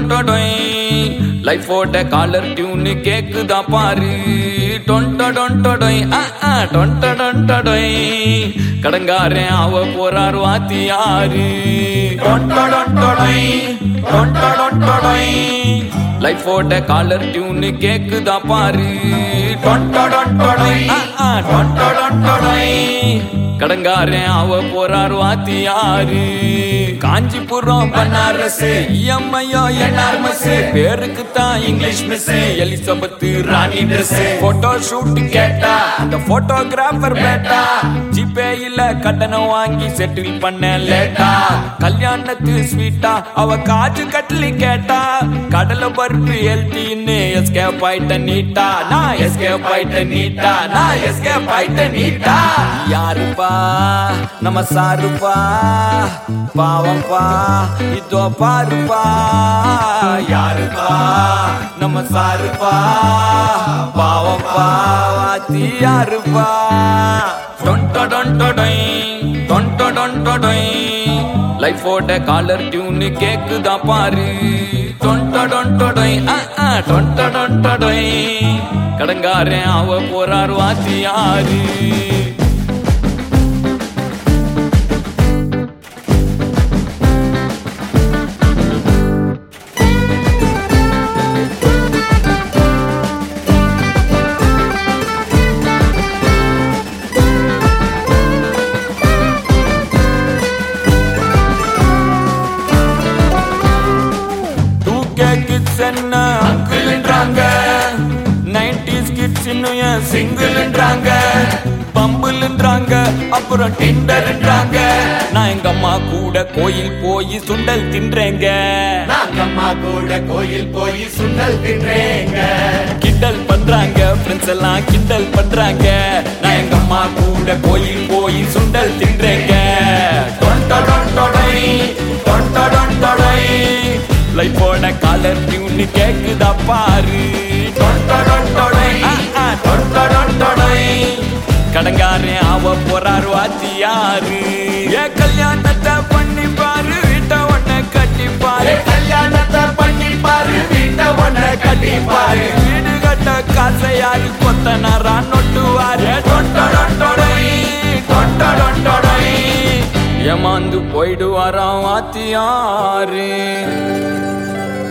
டொண்டொடொய் லைஃபோட caller tune கேக்குதா பாரு டொண்ட டொண்டொடொய் ஆ டொண்ட டொண்டொடொய் கடங்காரன் அவ போறார் வாத்தியாரு டொண்ட டொண்டொடொய் டொண்ட டொண்டொடொய் லைஃபோட காலர் டியூன் கேக்குதா பாரு டொண்ட டொண்டொடொய் ஆ டொண்ட டொண்டொடொய் கடங்காரன் அவ போறார் வாத்தியாரு காஞ்சிபுரம் பனாரஸ் இஎம்ஐயோ என்ஆர்மஸ் பேருக்கு தான் இங்கிலீஷ் மிஸ் எலிசபெத் ராணி ட்ரெஸ் போட்டோ ஷூட் கேட்டா அந்த போட்டோகிராஃபர் பேட்டா ஜிபே இல்ல கட்டணம் வாங்கி செட்டில் பண்ண லேட்டா கல்யாணத்து ஸ்வீட்டா அவ காஜு கட்லி கேட்டா கடலை பருப்பு ஹெல்த்தின்னு எஸ்கேப் ஆயிட்ட நீட்டா நான் எஸ்கேப் ஆயிட்ட நீட்டா நான் எஸ்கேப் ஆயிட்ட நீட்டா யாருப்பா நம்ம சாருப்பா பாவம்பா இதோ பாருப்பா யாருப்பா நம்ம சாருப்பா பாவம்பா வாத்தி யாருப்பா டொண்ட டொண்டொடொய் டொண்ட டொண்டொடொய் லைஃபோட காலர் டியூன் கேக்குதா பாரு டொண்ட டொண்டொடொய் ஆ டொண்ட டொண்டொடொய் கடங்காரன் அவ போறார் வாத்தியாரு டூ கே கிட்ஸ் என்ன அங்கிள்ன்றாங்க நைன்டிஸ் கிட்ஸ் இன்னும் ஏன் சிங்கிள்ன்றாங்க பம்பிள்ன்றாங்க அப்புறம் டிண்டர்ன்றாங்க நான் எங்க அம்மா கூட கோயில் போய் சுண்டல் தின்றேங்க நாங்கம்மா கூட கோயில் போய் சுண்டல் தின்றேங்க கிண்டல் பண்றாங்க ஃப்ரெண்ட்ஸ் எல்லாம் கிண்டல் பண்றாங்க நான் எங்க அம்மா கூட கோயில் போய் சுண்டல் தின்றேங்க டொண்ட டொண்டொடை டொண்ட டொண்டொடை லைஃபோட காலர் டியூன் கேக்குதா பாரு டொண்ட டொண்டொடை ஆ, ஆ, டொண்ட டொண்டொடை கடங்காரன் அவ போறாரு வாத்தியாரு ஏ கல்யாணத்தை பண்ணி பாரு வீட்டை ஒன்ன கட்டி பாரு கல்யாணத்தை பண்ணி பாரு வீட்டை ஒன்ன கட்டி பாரு வீடு கட்ட காசையாரு கொத்தனாரா நொட்டுவாரு டொண்டொடொண்டொடை, டொண்டொடொண்டொடை. ஏமாந்து போயிடுவாராம் வாத்தியாரு